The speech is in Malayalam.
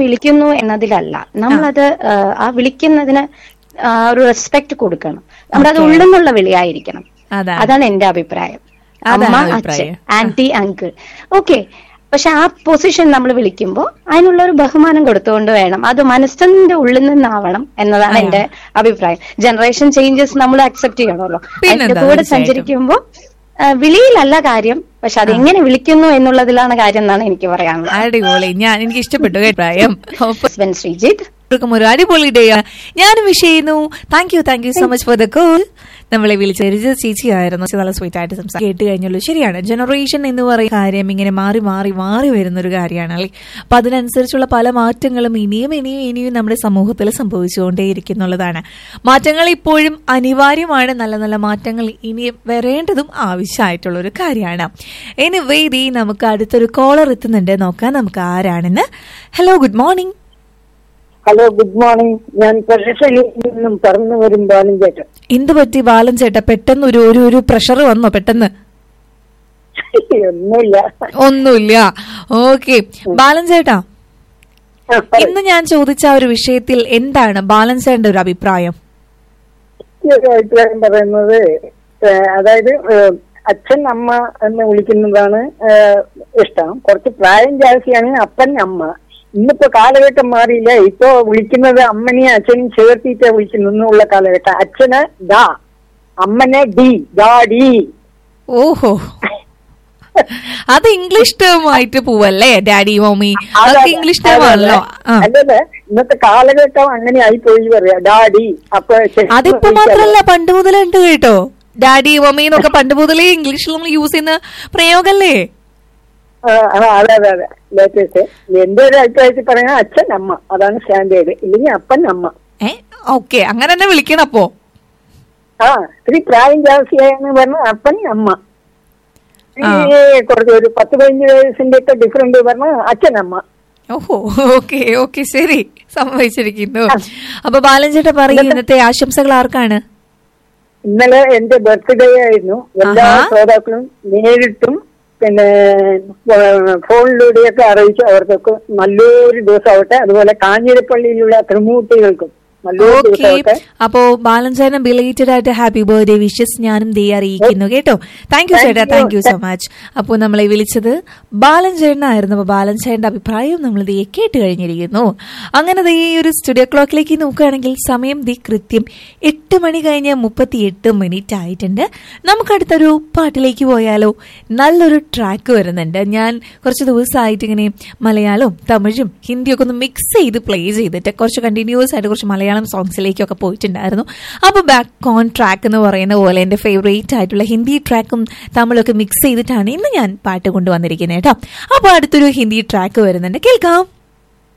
വിളിക്കുന്നു എന്നതിലല്ല നമ്മളത് ആ, ആ വിളിക്കുന്നതിന് ആ, ഒരു റെസ്പെക്ട് കൊടുക്കണം നമ്മളത് ഉള്ളിൽ നിന്നുള്ള വിളിയായിരിക്കണം അതാണ് അതാണ് എന്റെ അഭിപ്രായം അതാണ് അമ്മ അച്ഛൻ അഭിപ്രായം. ആന്റി അങ്കിൾ ഓക്കെ പക്ഷെ ആ പൊസിഷൻ നമ്മൾ വിളിക്കുമ്പോൾ അതിനുള്ള ഒരു ബഹുമാനം കൊടുത്തുകൊണ്ട് വേണം അത് മനസ്സിന്റെ ഉള്ളിൽ നിന്നാവണം എന്നതാണ് എന്റെ അഭിപ്രായം ജനറേഷൻ ചേഞ്ചസ് നമ്മൾ അക്സെപ്റ്റ് ചെയ്യണമല്ലോ പിന്നെന്താ, അതിന്റെ കൂടെ തീർച്ചയായിട്ടും. സഞ്ചരിക്കുമ്പോൾ ആ, വിളിയിലല്ല കാര്യം പക്ഷെ അത് എങ്ങനെ വിളിക്കുന്നു എന്നുള്ളതിലാണ് കാര്യം എന്നാണ് എനിക്ക് പറയാനുള്ളത് അടിപൊളി ഞാൻ എനിക്ക് ഇഷ്ടപ്പെട്ടു അഭിപ്രായം ഹസ്ബൻഡ് ശ്രീജിത്ത് എല്ലാവർക്കും ഒരു അടിപൊളി ഡേ ഞാനും വിഷ് ചെയ്യുന്നു thank you thank you so much for the call നമ്മളെ വിളിച്ച രജ ചേച്ചിയായിരുന്നു നല്ല സ്വീറ്റ് ആയിട്ട് സംസാരിച്ചു കേട്ട് കഴിഞ്ഞുള്ളൂ ശരിയാണ് ജനറേഷൻ എന്ന് പറയുന്ന കാര്യം ഇങ്ങനെ മാറി മാറി മാറി വരുന്ന ഒരു കാര്യമാണ് അല്ലേ അപ്പൊ അതിനനുസരിച്ചുള്ള പല മാറ്റങ്ങളും ഇനിയും ഇനിയും ഇനിയും നമ്മുടെ സമൂഹത്തിൽ സംഭവിച്ചുകൊണ്ടേയിരിക്കുന്നുള്ളതാണ് മാറ്റങ്ങൾ ഇപ്പോഴും അനിവാര്യമാണ് നല്ല നല്ല മാറ്റങ്ങൾ ഇനിയും വരേണ്ടതും ആവശ്യമായിട്ടുള്ള ഒരു കാര്യമാണ് ഇനി വേദി നമുക്ക് അടുത്തൊരു കോളർ എത്തുന്നുണ്ട് നോക്കാം നമുക്ക് ആരാണെന്ന് hello good morning hello good morning ഞാൻ പെരസലിൽ നിന്നും പറന്നു വരും ബാലൻ ചേട്ടൻ എന്ത് പറ്റി ബാലൻ ചേട്ടാ പെട്ടെന്ന് ഒരു ഒരു ഒരു പ്രഷർ വന്നോ പെട്ടെന്ന് ഒന്നുമില്ല ഒന്നുമില്ല ഓക്കെ ബാലൻ ചേട്ടാ ആ, പറയ്. ഇന്ന് ഞാൻ ചോദിച്ച ആ ഒരു വിഷയത്തിൽ എന്താണ് ബാലൻ ചേട്ടന്റെ ഒരു അഭിപ്രായം ഈ ഒരു അഭിപ്രായം പറയുന്നത് ഏ, അതായത് ഏ, അച്ഛൻ അമ്മ എന്ന് വിളിക്കുന്നതാണ് ഏ, ഇഷ്ടം കുറച്ച് പ്രായം ജാസ്തിയാണ് അപ്പൻ അമ്മ ഇന്നിപ്പോ കാലഘട്ടം മാറിയില്ല ഇപ്പോ വിളിക്കുന്നത് അമ്മനെയും അച്ഛനെയും ചേർത്തിട്ടാ വിളിക്കുന്നുള്ള കാലഘട്ടം അച്ഛന് ദാ അമ്മനെ ഡി ദാ ഡി ഓഹോ അത് ഇംഗ്ലീഷ് ടേം ആയിട്ട് പോവല്ലേ ഡാഡി മമ്മി അതൊക്കെ ഇംഗ്ലീഷ് ടേം ആണല്ലോ ആ അല്ലല്ല ഇന്നത്തെ കാലഘട്ടം അങ്ങനെ ആയി പോയി പറയാ ഡാഡി അപ്പൊ ശരിക്കും അതിപ്പോ മാത്രല്ല പണ്ട് മുതലേ ഉണ്ട് കേട്ടോ ഡാഡി മമ്മി എന്നൊക്കെ പണ്ട് മുതലേ ഇംഗ്ലീഷിൽ നമ്മൾ യൂസ് ചെയ്യുന്ന പ്രയോഗല്ലേ ആ, ആ, അതെ അതെ അതെ ലേറ്റസ്റ്റ് എന്റെ ഒരു അഭിപ്രായത്തിൽ പറയുന്നത് അച്ഛൻ അമ്മ അതാണ് സ്റ്റാൻഡേർഡ് ഇല്ലെങ്കിൽ അപ്പൻ അമ്മ ഏ ഓക്കെ അങ്ങനെ തന്നെ വിളിക്കണം അപ്പോ ആ ഇത്തിരി പ്രായം ജാസ്തിയായെന്ന് പറഞ്ഞ അപ്പൻ അമ്മ ആ. ഈ കുറച്ച് ഒരു പത്ത് പതിനഞ്ച് വയസ്സിന്റെ ഒക്കെ ഡിഫറൻറ്റ് പറഞ്ഞ അച്ഛൻ അമ്മ ഓഹോ ഓക്കെ ഓക്കെ ശരി സംഭവിച്ചിരിക്കുന്നു അപ്പൊ ബാലൻ ചേട്ടാ പറയും ഇന്നത്തെ ആശംസകൾ ആർക്കാണ് ഇന്നലെ എന്റെ ബർത്ത്ഡേ ആയിരുന്നു എല്ലാ ആഹാ. ശ്രോതാക്കളും നേരിട്ടും പിന്നെ ഫോണിലൂടെയൊക്കെ അറിയിച്ചു അവർക്കൊക്കെ നല്ലൊരു ദിവസമാവട്ടെ അതുപോലെ കാഞ്ഞിരപ്പള്ളിയിലുള്ള ത്രിമൂർത്തികൾക്കും നല്ലൊരു ഓക്കെ ദിവസമാവട്ടെ അപ്പോ ബാലൻ ചേട്ടൻ ബിലേറ്റഡ് ആയിട്ട് ഹാപ്പി ബർത്ത്ഡേ വിഷസ് ഞാനും ദേ അറിയിക്കുന്നു കേട്ടോ താങ്ക് യു Thank ചേട്ടാ you. Thank you so much അപ്പോൾ നമ്മളെ വിളിച്ചത് ബാലൻ ചേട്ടനായിരുന്നു അപ്പൊ ബാലൻ ചേട്ടന്റെ അഭിപ്രായവും നമ്മൾ ദേ കേട്ട് കഴിഞ്ഞിരിക്കുന്നു അങ്ങനെ ദേ ഈ ഒരു സ്റ്റുഡിയോ ക്ലോക്കിലേക്ക് നോക്കുകയാണെങ്കിൽ സമയം ദേ കൃത്യം എട്ട് മണി കഴിഞ്ഞ് മുപ്പത്തി എട്ട് മിനിറ്റ് ആയിട്ടുണ്ട് നമുക്ക് അടുത്തൊരു പാട്ടിലേക്ക് പോയാലോ നല്ലൊരു ട്രാക്ക് വരുന്നുണ്ട് ഞാൻ കുറച്ച് ദിവസമായിട്ട് ഇങ്ങനെ മലയാളവും തമിഴും ഹിന്ദിയൊക്കെ ഒന്ന് മിക്സ് ചെയ്ത് പ്ലേ ചെയ്തിട്ട് കുറച്ച് കണ്ടിന്യൂസ് ആയിട്ട് കുറച്ച് മലയാളം സോങ്സിലേക്കൊക്കെ പോയിട്ടുണ്ടായിരുന്നു അപ്പോൾ ബാക്ക് ഓൺ ട്രാക്ക് എന്ന് പറയുന്ന പോലെ എൻ്റെ ഫേവറേറ്റ് ആയിട്ടുള്ള ഹിന്ദി ട്രാക്കും തമിഴൊക്കെ മിക്സ് ചെയ്തിട്ടാണ് ഇന്ന് ഞാൻ പാട്ട് കൊണ്ടുവന്നിരിക്കുന്നത് കേട്ടോ അപ്പോൾ അടുത്തൊരു ഹിന്ദി ട്രാക്ക് വരുന്നുണ്ട് കേൾക്കാം